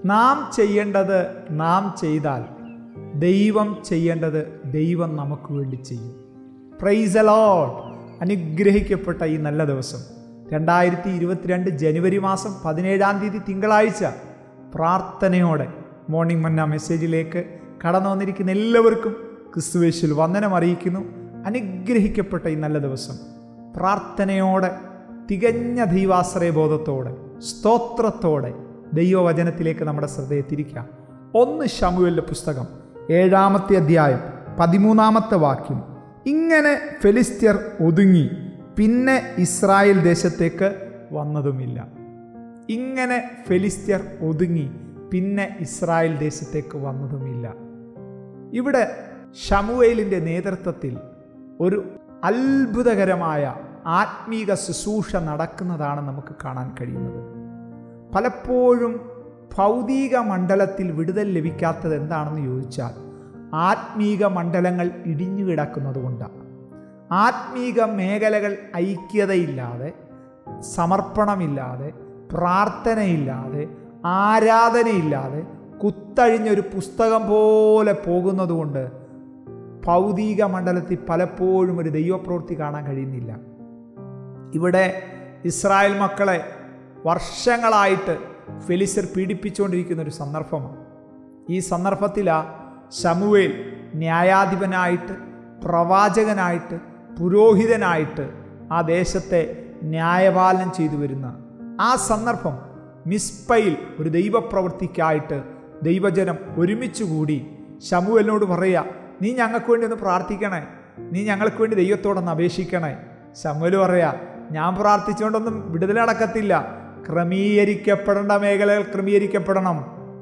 നാം ചെയ്യേണ്ടത് നാം ചെയ്താൽ ദൈവം ചെയ്യേണ്ടത് ദൈവം നമുക്ക് വേണ്ടി ചെയ്യും പ്രൈസ് അലോഡ് അനുഗ്രഹിക്കപ്പെട്ട ഈ നല്ല ദിവസം രണ്ടായിരത്തി ഇരുപത്തിരണ്ട് ജനുവരി മാസം പതിനേഴാം തീയതി തിങ്കളാഴ്ച പ്രാർത്ഥനയോടെ മോർണിംഗ് മന്ന മെസ്സേജിലേക്ക് കടന്നു വന്നിരിക്കുന്ന എല്ലാവർക്കും ക്രിസ്തുവേശുൽ വന്ദനം അറിയിക്കുന്നു അനുഗ്രഹിക്കപ്പെട്ട ഈ നല്ല ദിവസം പ്രാർത്ഥനയോടെ തികഞ്ഞ ദൈവാശ്രയ ബോധത്തോടെ സ്തോത്രത്തോടെ ദൈവവചനത്തിലേക്ക് നമ്മുടെ ശ്രദ്ധയെ തിരിക്കാം ഒന്ന് ഷമുവലിൻ്റെ പുസ്തകം ഏഴാമത്തെ അധ്യായം പതിമൂന്നാമത്തെ വാക്യം ഇങ്ങനെ ഫെലിസ്ത്യർ ഒതുങ്ങി പിന്നെ ഇസ്രായേൽ ദേശത്തേക്ക് വന്നതുമില്ല ഇങ്ങനെ ഫെലിസ്ത്യർ ഒതുങ്ങി പിന്നെ ഇസ്രായേൽ ദേശത്തേക്ക് വന്നതുമില്ല ഇവിടെ ഷമുവേലിൻ്റെ നേതൃത്വത്തിൽ ഒരു അത്ഭുതകരമായ ആത്മീക ശുശ്രൂഷ നടക്കുന്നതാണ് നമുക്ക് കാണാൻ കഴിയുന്നത് പലപ്പോഴും ഭൗതിക മണ്ഡലത്തിൽ വിടുതൽ ലഭിക്കാത്തത് എന്താണെന്ന് ചോദിച്ചാൽ ആത്മീക മണ്ഡലങ്ങൾ ഇടിഞ്ഞു കിടക്കുന്നത് കൊണ്ടാണ് ആത്മീക മേഖലകൾ ഐക്യതയില്ലാതെ സമർപ്പണമില്ലാതെ പ്രാർത്ഥനയില്ലാതെ ആരാധനയില്ലാതെ കുത്തഴിഞ്ഞൊരു പുസ്തകം പോലെ പോകുന്നതുകൊണ്ട് ഭൗതിക മണ്ഡലത്തിൽ പലപ്പോഴും ഒരു ദൈവപ്രവൃത്തി കാണാൻ കഴിയുന്നില്ല ഇവിടെ ഇസ്രായേൽ മക്കളെ വർഷങ്ങളായിട്ട് ഫെലിസർ പീഡിപ്പിച്ചുകൊണ്ടിരിക്കുന്ന ഒരു സന്ദർഭമാണ് ഈ സന്ദർഭത്തിലാണ് ശമുവേൽ ന്യായാധിപനായിട്ട് പ്രവാചകനായിട്ട് പുരോഹിതനായിട്ട് ആ ദേശത്തെ ന്യായപാലനം ചെയ്തു വരുന്ന ആ സന്ദർഭം മിസ്പയിൽ ഒരു ദൈവപ്രവൃത്തിക്കായിട്ട് ദൈവജനം ഒരുമിച്ച് കൂടി ശമുവേലിനോട് പറയുക നീ ഞങ്ങൾക്ക് വേണ്ടി ഒന്ന് പ്രാർത്ഥിക്കണേ നീ ഞങ്ങൾക്ക് വേണ്ടി ദൈവത്തോടൊന്ന് അപേക്ഷിക്കണേ ശമുവേൽ പറയാ ഞാൻ പ്രാർത്ഥിച്ചുകൊണ്ടൊന്നും വിടുതൽ നടക്കത്തില്ല ക്രമീകരിക്കപ്പെടേണ്ട മേഖലകൾ ക്രമീകരിക്കപ്പെടണം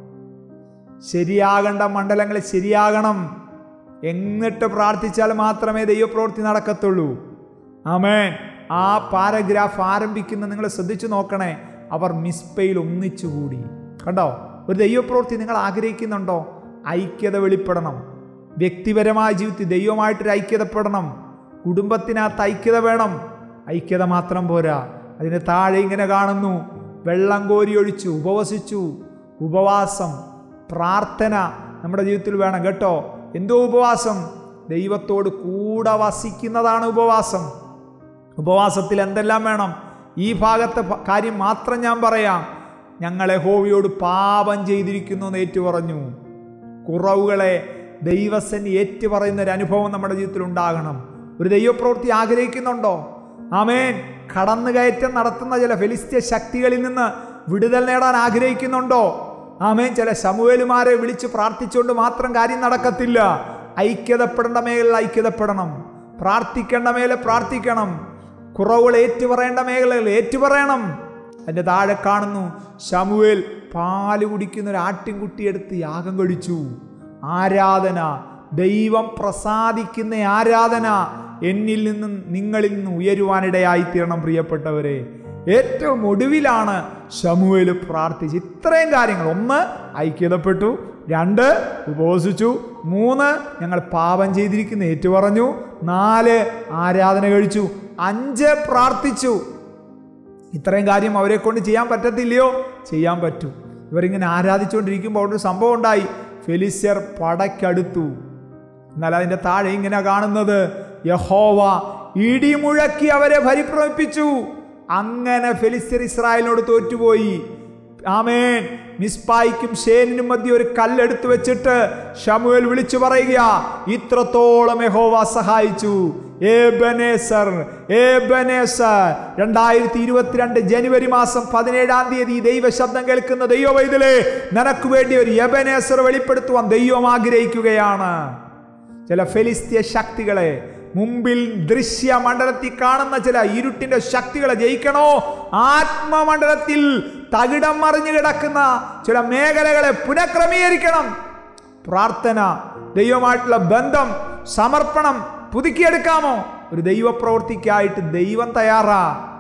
ശരിയാകേണ്ട മണ്ഡലങ്ങൾ ശരിയാകണം എന്നിട്ട് പ്രാർത്ഥിച്ചാൽ മാത്രമേ ദൈവപ്രവൃത്തി നടക്കത്തുള്ളൂ ആമേൻ ആ പാരഗ്രാഫ് ആരംഭിക്കുന്ന നിങ്ങൾ ശ്രദ്ധിച്ചു നോക്കണേ അവർ മിസ്പയിൽ ഒന്നിച്ചുകൂടി കണ്ടോ ഒരു ദൈവപ്രവൃത്തി നിങ്ങൾ ആഗ്രഹിക്കുന്നുണ്ടോ ഐക്യത വെളിപ്പെടണം വ്യക്തിപരമായ ജീവിതത്തിൽ ദൈവമായിട്ടൊരു ഐക്യതപ്പെടണം കുടുംബത്തിനകത്ത് ഐക്യത വേണം ഐക്യത മാത്രം പോരാ അതിന് താഴെ ഇങ്ങനെ കാണുന്നു വെള്ളം കോരി ഒഴിച്ചു ഉപവസിച്ചു ഉപവാസം പ്രാർത്ഥന നമ്മുടെ ജീവിതത്തിൽ വേണം കേട്ടോ എന്തോ ഉപവാസം ദൈവത്തോട് കൂടെ വസിക്കുന്നതാണ് ഉപവാസം ഉപവാസത്തിൽ എന്തെല്ലാം വേണം ഈ ഭാഗത്തെ ഭ- കാര്യം മാത്രം ഞാൻ പറയാം ഞങ്ങളെ ഹോവിയോട് പാപം ചെയ്തിരിക്കുന്നു എന്ന് ഏറ്റുപറഞ്ഞു കുറവുകളെ ദൈവസൻ ഏറ്റുപറയുന്ന ഒരു അനുഭവം നമ്മുടെ ജീവിതത്തിൽ ഉണ്ടാകണം ഒരു ദൈവപ്രവൃത്തി ആഗ്രഹിക്കുന്നുണ്ടോ ആമേൻ കടന്നുകയറ്റം നടത്തുന്ന ചില ഫെലിസ്ത്യ ശക്തികളിൽ നിന്ന് വിടുതൽ നേടാൻ ആഗ്രഹിക്കുന്നുണ്ടോ ആമേൻ ചില സമൂഹലുമാരെ വിളിച്ച് പ്രാർത്ഥിച്ചുകൊണ്ട് മാത്രം കാര്യം നടക്കത്തില്ല ഐക്യതപ്പെടേണ്ട മേഖലയിൽ ഐക്യതപ്പെടണം പ്രാർത്ഥിക്കേണ്ട മേലെ പ്രാർത്ഥിക്കണം കുറവുകൾ ഏറ്റുപറയേണ്ട മേഖലകൾ ഏറ്റുപറയണം അതിൻ്റെ താഴെ കാണുന്നു ശമുവേൽ പാല് കുടിക്കുന്ന ഒരു ആട്ടിൻകുട്ടിയെടുത്ത് യാഗം കഴിച്ചു ആരാധന ദൈവം പ്രസാദിക്കുന്ന ആരാധന എന്നിൽ നിന്നും നിങ്ങളിൽ നിന്നും ഉയരുവാനിടയായി തീരണം പ്രിയപ്പെട്ടവരെ ഏറ്റവും ഒടുവിലാണ് ശമുവേൽ പ്രാർത്ഥിച്ച് ഇത്രയും കാര്യങ്ങൾ ഒന്ന് ഐക്യതപ്പെട്ടു രണ്ട് ഉപവസിച്ചു മൂന്ന് ഞങ്ങൾ പാപം ചെയ്തിരിക്കുന്ന ഏറ്റുപറഞ്ഞു നാല് ആരാധന കഴിച്ചു അഞ്ച് പ്രാർത്ഥിച്ചു ഇത്രയും കാര്യം അവരെ കൊണ്ട് ചെയ്യാൻ പറ്റത്തില്ലയോ ചെയ്യാൻ പറ്റും ഇവരിങ്ങനെ ആരാധിച്ചുകൊണ്ടിരിക്കുമ്പോൾ അവിടെ ഒരു സംഭവം ഉണ്ടായി ഫെലിസ്യർ പടയ്ക്കടുത്തു എന്നാൽ അതിൻ്റെ താഴെ ഇങ്ങനെ കാണുന്നത് യഹോവ ഇടിമുഴക്കി അവരെ പരിഭ്രമിപ്പിച്ചു അങ്ങനെ ഫെലിസ്തീർ ഇസ്രായേലിനോട് തോറ്റുപോയി ആമേൻ മിസ്പായിക്കും ഷേനിനും മധ്യ ഒരു കല്ലെടുത്ത് വെച്ചിട്ട് ഷമുവേൽ വിളിച്ചു പറയുക ഇത്രത്തോളം യഹോവ സഹായിച്ചു ഏബനേസർ ഏബനേസർ രണ്ടായിരത്തി ഇരുപത്തിരണ്ട് ജനുവരി മാസം പതിനേഴാം തീയതി ദൈവ ശബ്ദം കേൾക്കുന്ന ദൈവവൈതലേ നിനക്ക് വേണ്ടി ഒരു എബനേസർ വെളിപ്പെടുത്തുവാൻ ദൈവം ആഗ്രഹിക്കുകയാണ് ചില ഫെലിസ്തീയ ശക്തികളെ മുമ്പിൽ ദൃശ്യ മണ്ഡലത്തിൽ കാണുന്ന ചില ഇരുട്ടിന്റെ ശക്തികളെ ജയിക്കണോ ആത്മമണ്ഡലത്തിൽ തകിടം മറിഞ്ഞു കിടക്കുന്ന ചില മേഖലകളെ പുനഃക്രമീകരിക്കണം പ്രാർത്ഥന ദൈവമായിട്ടുള്ള ബന്ധം സമർപ്പണം പുതുക്കിയെടുക്കാമോ ഒരു ദൈവപ്രവൃത്തിക്കായിട്ട് ദൈവം തയ്യാറാ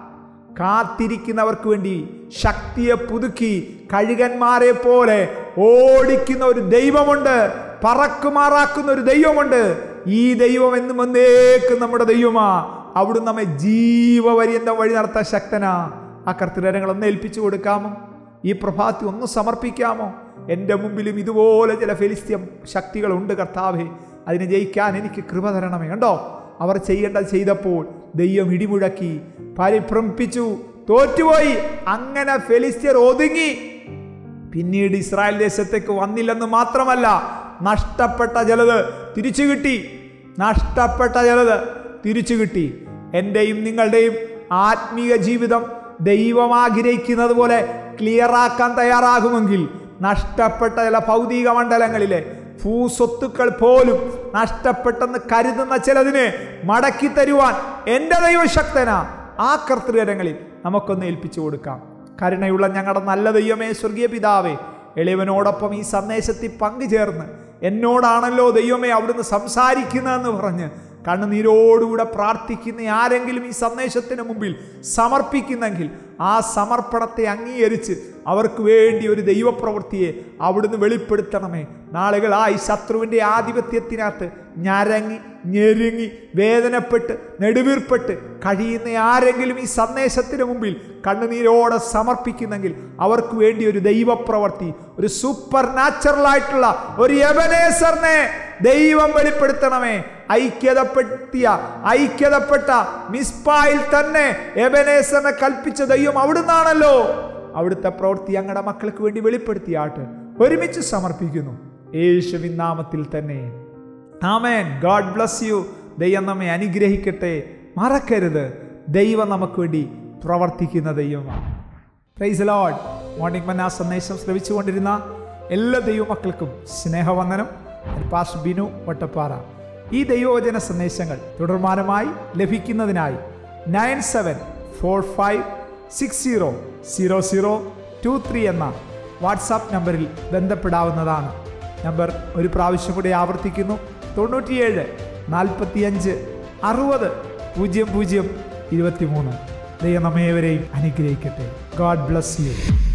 കാത്തിരിക്കുന്നവർക്ക് വേണ്ടി ശക്തിയെ പുതുക്കി കഴുകന്മാരെ പോലെ ഓടിക്കുന്ന ഒരു ദൈവമുണ്ട് പറക്കുമാറാക്കുന്ന ഒരു ദൈവമുണ്ട് ഈ ദൈവം എന്നും എന്നേക്കും നമ്മുടെ ദൈവമാ അവിടുന്ന് നമ്മെ ജീവപര്യന്തം വഴി നടത്താൻ ശക്തനാ ആ കർത്തരങ്ങൾ ഒന്ന് ഏൽപ്പിച്ചു കൊടുക്കാമോ ഈ പ്രഭാതി ഒന്ന് സമർപ്പിക്കാമോ എൻ്റെ മുമ്പിലും ഇതുപോലെ ചില ഫെലിസ്ത്യം ശക്തികളുണ്ട് കർത്താവെ അതിനെ ജയിക്കാൻ എനിക്ക് കൃപ തരണമേ കണ്ടോ അവർ ചെയ്യേണ്ടത് ചെയ്തപ്പോൾ ദൈവം ഇടിമുഴക്കി പരിഭ്രമിപ്പിച്ചു തോറ്റുപോയി അങ്ങനെ ഫെലിസ്ത്യർ ഒതുങ്ങി പിന്നീട് ഇസ്രായേൽ ദേശത്തേക്ക് വന്നില്ലെന്ന് മാത്രമല്ല നഷ്ടപ്പെട്ട ചിലത് തിരിച്ചു കിട്ടി നഷ്ടപ്പെട്ട ചിലത് തിരിച്ചു കിട്ടി എൻ്റെയും നിങ്ങളുടെയും ആത്മീയ ജീവിതം ദൈവം ആഗ്രഹിക്കുന്നത് പോലെ ക്ലിയറാക്കാൻ തയ്യാറാകുമെങ്കിൽ നഷ്ടപ്പെട്ട ചില ഭൗതിക മണ്ഡലങ്ങളിലെ ഭൂസ്വത്തുക്കൾ പോലും നഷ്ടപ്പെട്ടെന്ന് കരുതുന്ന ചിലതിനെ മടക്കി തരുവാൻ എൻ്റെ ദൈവശക്തനാ ആ കർത്തൃകരങ്ങളിൽ നമുക്കൊന്ന് ഏൽപ്പിച്ചു കൊടുക്കാം കരുണയുള്ള ഞങ്ങളുടെ നല്ല ദൈവമേ സ്വർഗീയ പിതാവേ എളിയവനോടൊപ്പം ഈ സന്ദേശത്തിൽ പങ്കുചേർന്ന് എന്നോടാണല്ലോ ദൈവമേ അവിടുന്ന് സംസാരിക്കുന്നതെന്ന് പറഞ്ഞ് കണ്ണുനീരോടുകൂടെ പ്രാർത്ഥിക്കുന്ന ആരെങ്കിലും ഈ സന്ദേശത്തിന് മുമ്പിൽ സമർപ്പിക്കുന്നെങ്കിൽ ആ സമർപ്പണത്തെ അംഗീകരിച്ച് അവർക്ക് വേണ്ടി ഒരു ദൈവപ്രവൃത്തിയെ അവിടുന്ന് വെളിപ്പെടുത്തണമേ നാളുകളായി ശത്രുവിൻ്റെ ആധിപത്യത്തിനകത്ത് ഞരങ്ങി ഞെരുങ്ങി വേദനപ്പെട്ട് നെടുവീർപ്പെട്ട് കഴിയുന്ന ആരെങ്കിലും ഈ സന്ദേശത്തിന് മുമ്പിൽ കണ്ണുനീരോടെ സമർപ്പിക്കുന്നെങ്കിൽ അവർക്ക് വേണ്ടി ഒരു ദൈവപ്രവൃത്തി ഒരു സൂപ്പർ നാച്ചുറൽ ആയിട്ടുള്ള ഒരു യവനേസറിനെ ദൈവം വെളിപ്പെടുത്തണമേ ഐക്യതപ്പെടുത്തിയ ഐക്യതപ്പെട്ട മിസ്പായിൽ തന്നെ എബനേസറിനെ കൽപ്പിച്ച ദൈവം അവിടുന്നാണല്ലോ അവിടുത്തെ പ്രവൃത്തി ഞങ്ങളുടെ മക്കൾക്ക് വേണ്ടി വെളിപ്പെടുത്തിയാട്ട് ഒരുമിച്ച് സമർപ്പിക്കുന്നു യേശുവിൻ നാമത്തിൽ തന്നെ ആമേൻ ഗാഡ് ബ്ലസ് യു ദൈവം നമ്മെ അനുഗ്രഹിക്കട്ടെ മറക്കരുത് ദൈവം നമുക്ക് വേണ്ടി പ്രവർത്തിക്കുന്ന ദൈവമാണ് പ്രൈസ് ലോഡ് മോർണിംഗ് മന്ന സന്ദേശം ശ്രവിച്ചുകൊണ്ടിരുന്ന എല്ലാ ദൈവമക്കൾക്കും സ്നേഹവന്ദനം പാസ് ബിനു വട്ടപ്പാറ ഈ ദൈവവചന സന്ദേശങ്ങൾ തുടർമാനമായി ലഭിക്കുന്നതിനായി nine seven four five six zero zero zero two three എന്ന വാട്സാപ്പ് നമ്പറിൽ ബന്ധപ്പെടാവുന്നതാണ് നമ്പർ ഒരു പ്രാവശ്യം കൂടി ആവർത്തിക്കുന്നു തൊണ്ണൂറ്റിയേഴ് നാൽപ്പത്തിയഞ്ച് അറുപത് പൂജ്യം പൂജ്യം ഇരുപത്തിമൂന്ന് ദൈവം നമ്മേവരെയും അനുഗ്രഹിക്കട്ടെ ഗോഡ് ബ്ലസ് യു